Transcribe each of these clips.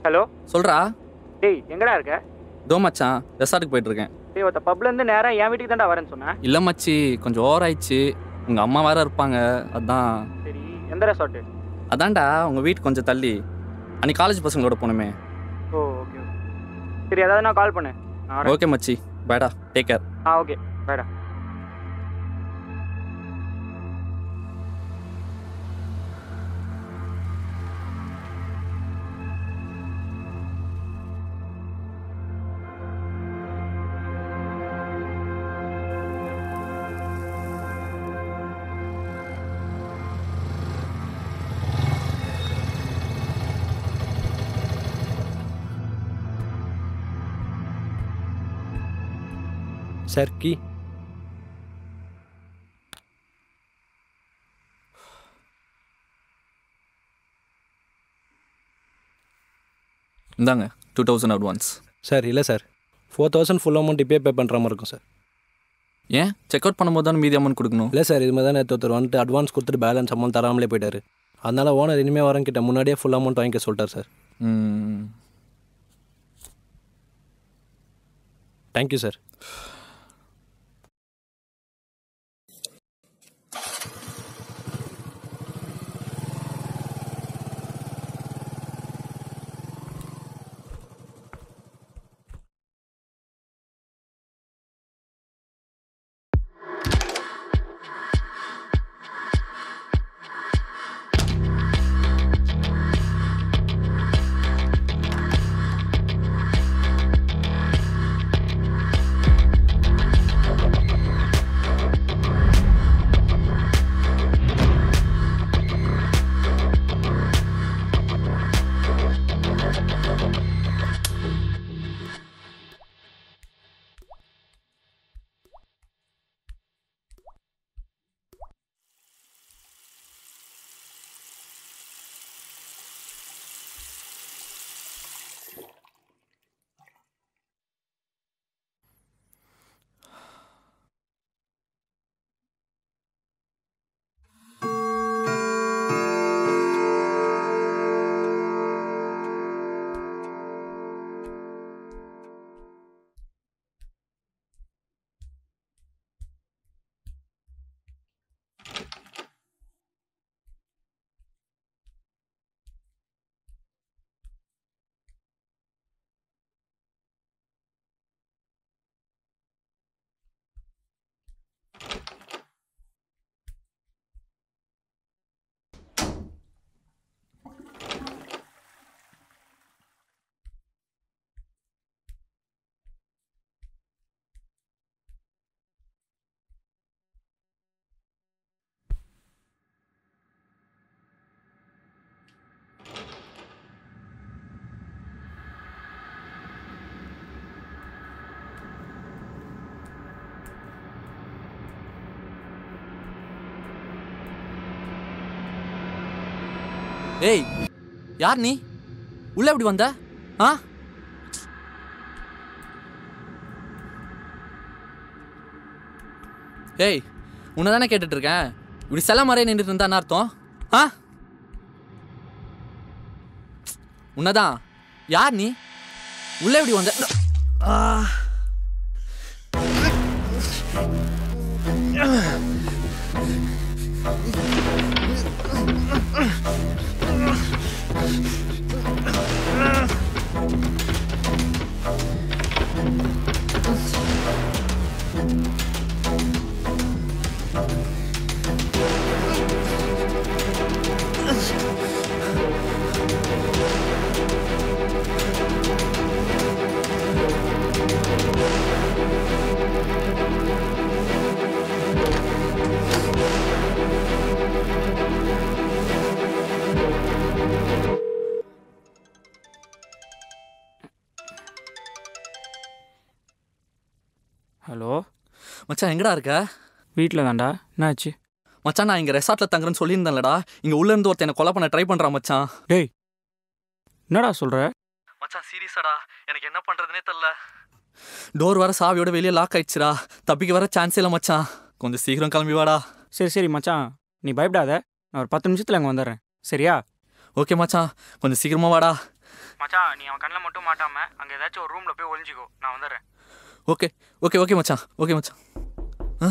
hello சொல்றா டேய் எங்கடா இருக்க தோ மச்சான் ரெசார்ட்டுக்கு போயிட்டு இருக்கேன் டேய் ஒருத்த பப்ல இருந்து நேரா என் வீட்டுக்கு தான்டா வரேன்னு சொன்னேன் இல்லை மச்சி கொஞ்சம் ஓவர் ஆயிடுச்சு உங்க அம்மா வேற இருப்பாங்க அதான் சரி எந்த ரெசார்ட் அதான்டா உங்க வீட்டு கொஞ்சம் தள்ளி அன்னைக்கு காலேஜ் பசங்களோட போனோமே ஓ ஓகே ஓகே சரி ஏதாவது நான் கால் பண்ணு நான் வரேன் ஓகே மச்சி பேடா டேக் கேர் ஆ ஓகே வேடா சார் கீ இந்தாங்க டூ தௌசண்ட் அட்வான்ஸ் சார் இல்லை sir four thousand full amount இப்பயே பே பண்ணுற மாதிரி இருக்கும் சார் ஏன் செக் அவுட் பண்ணும்போது தான் மீதி அமௌண்ட் கொடுக்கணும் இல்லை சார் இது மாதிரி தான் நேற்று ஒருத்தர் வந்துட்டு அட்வான்ஸ் கொடுத்துட்டு பேலன்ஸ் அமௌண்ட் தராமலே போயிட்டாரு அதனால ஓனர் இனிமேல் வரேன் கிட்ட முன்னாடியே ஃபுல் அமௌண்ட் வாங்கிக்க சொல்லிட்டார் சார் ம், தேங்க்யூ சார் ஏய் யார் நீ உள்ள எப்படி வந்த ஆ ஏய் உன்னை தானே கேட்டுட்டு இருக்கேன் இப்படி சில மாதிரியே நின்றுட்டு இருந்தா என்ன அர்த்தம் ஆ உன்னதான் யார் நீ உள்ள எப்படி வந்த ஆ ஹலோ மச்சான் எங்கடா இருக்க வீட்டில் தான்டா என்னாச்சு மச்சான் நான் இங்க ரெசார்ட்ல தங்குறேன்னு சொல்லியிருந்தேன்லடா இங்க உள்ள இருந்து ஒருத்தன் என்ன கொலை பண்ண ட்ரை பண்றான் மச்சான் டேய் என்னடா சொல்கிற மச்சான் சீரியஸாடா எனக்கு என்ன பண்றதுனே தெரியல டோர் வர சாவியோட வெளியே லாக் ஆயிடுச்சுடா தப்பிக்க வர சான்ஸே இல்லை மச்சான் கொஞ்சம் சீக்கிரம் கிளம்பி வாடா சரி சரி மச்சான் நீ பயப்படாத நான் ஒரு பத்து நிமிஷத்தில் அங்கே வந்துடுறேன் சரியா ஓகே மச்சான் கொஞ்சம் சீக்கிரமா வாடா மச்சான் நீ அவன் கண்ணில் மட்டும் மாட்டாம அங்கே ஏதாச்சும் ஒரு ரூமில் போய் ஒளிஞ்சிக்கோ நான் வந்துடுறேன் ஓகே ஓகே ஓகே மச்சான் ஓகே மச்சான் ஆ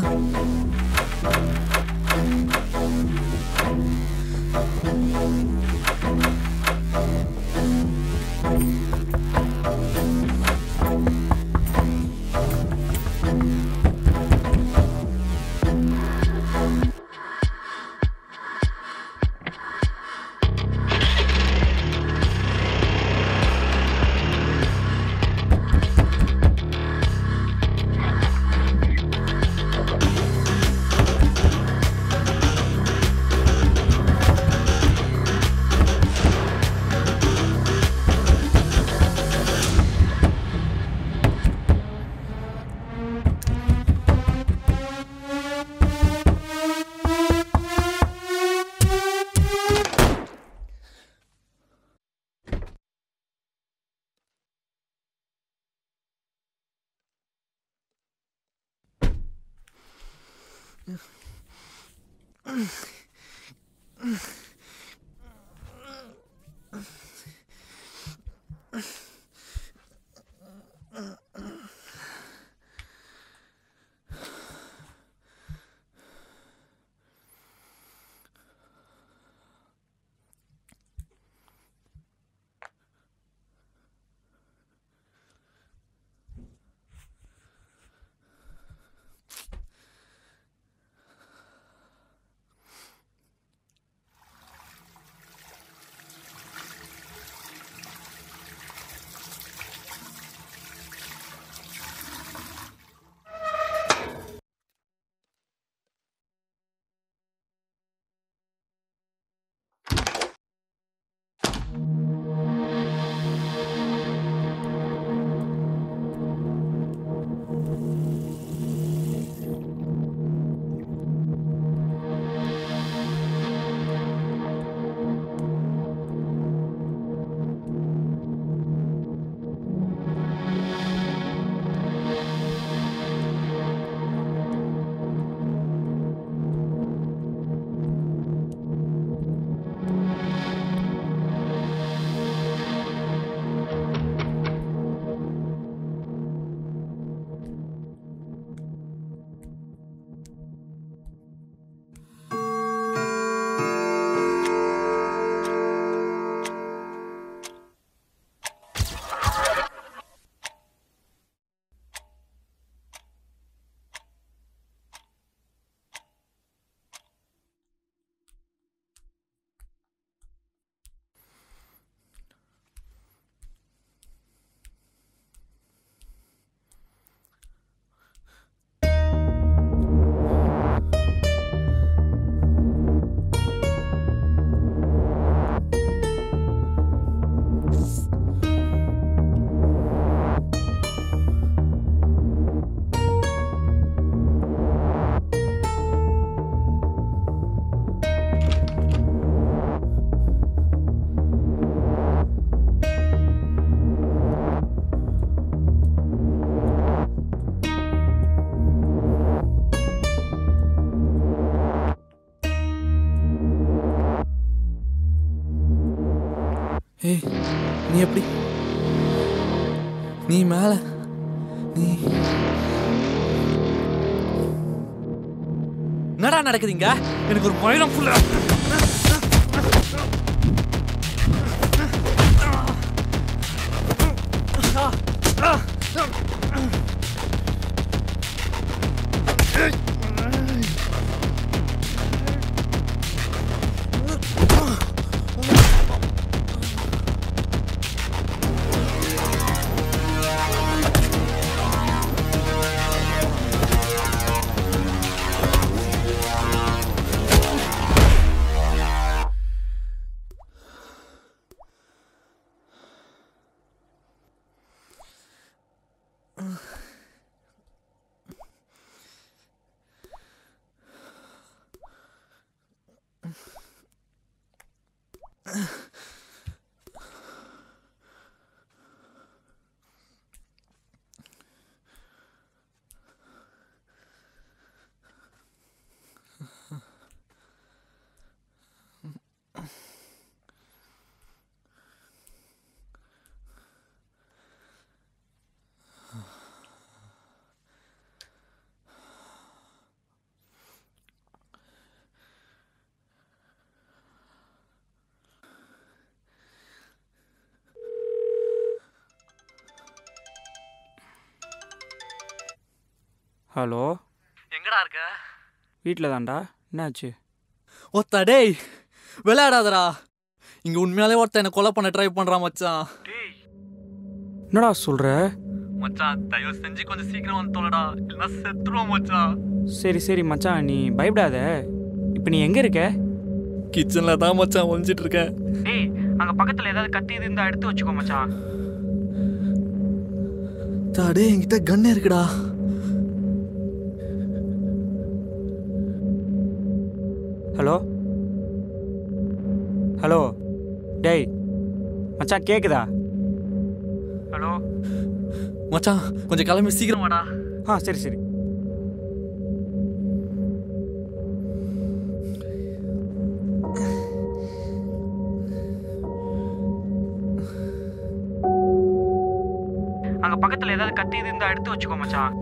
ஏய் நீ எப்படி நீ மேல நீ என்னடா நடக்குதுங்க எனக்கு ஒரு பயம் புள்ள ஹலோ எங்கடா இருக்க வீட்டில் தான்டா என்னாச்சு ஒத்தா டேய் விளையாடாதடா இங்க உண்மையாலே ஒருத்தன் என்ன கொலை பண்ண ட்ரை பண்றான் மச்சான் என்னடா சொல்கிற மச்சான் தயவு செஞ்சு கொஞ்சம் சீக்கிரம் வந்து தொலைடா இல்லைன்னா செத்துருவோம் மச்சான் சரி சரி மச்சான் நீ பயப்படாத இப்போ நீ எங்கே இருக்க கிச்சன்ல தான் மச்சான் ஒழிஞ்சிட்டு இருக்கேன் டேய் அங்கே பக்கத்தில் ஏதாவது கத்தி இது இருந்தால் எடுத்து வச்சுக்கோ மச்சான் டே என்கிட்ட கன் இருக்குடா ஹலோ ஹலோ டேய் மச்சான் கேக்குதா ஹலோ மச்சான் கொஞ்சம் கிளம்பி சீக்கிரம் வாடா ஆ சரி சரி அங்க பக்கத்துல ஏதாவது கத்தி இது இருந்தா எடுத்து வச்சுக்கோ மச்சான்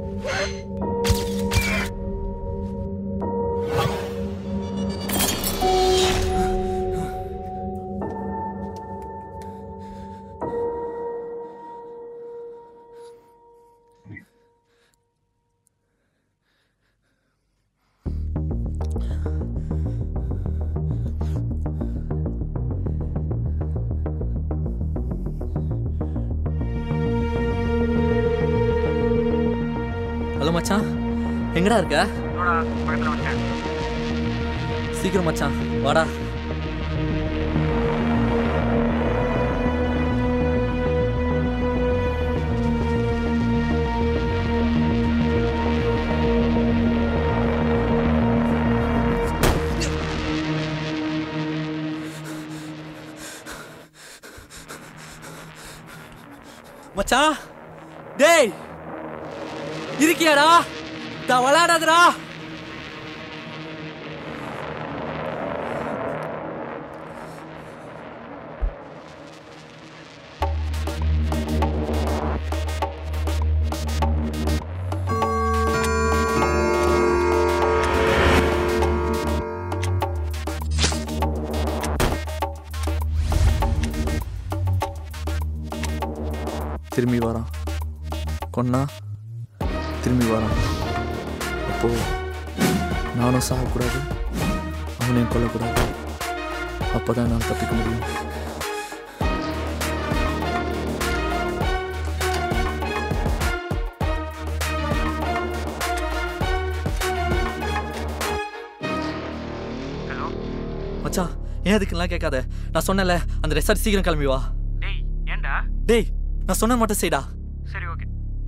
ஹலோ மச்சான் எங்கடா இருக்க என்னோட பக்கத்துல வந்துட்டேன் சீக்கிரம் மச்சான் வாடா மச்சான் டேய் இருக்கியாடா நான் விளையாடாதடா திரும்பி வரான் கொன்னா திரும்பி வரான் அப்போ நானும் சாகக்கூடாது அவனையும் கொல்லக்கூடாது அப்போ தான் நான் தப்பிக்க முடியும் ஹலோ மச்சான் ஏன் அதுக்குலாம் கேட்காத நான் சொன்னேன்ல அந்த ரெசார்ட் சீக்கிரம் கிளம்பி வா டேய் ஏன்டா டேய் நான் சொன்ன மட்டும் செய்டா சரி ஓகே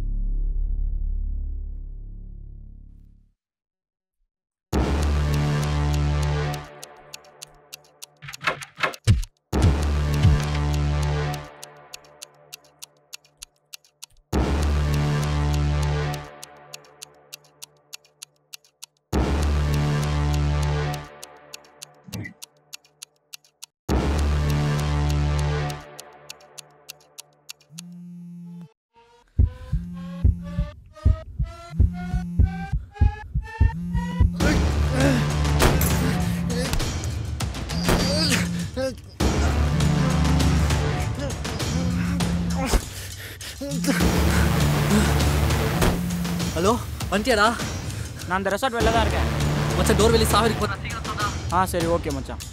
ஹலோ வந்துட்டியாடா நான் அந்த ரெசார்ட் வெளில தான் இருக்கேன் மச்சான் டோர் வெளியே சாவடிக்கு போகிறேன் சீக்கிரம் சொல்றா ஆ சரி ஓகே மச்சான்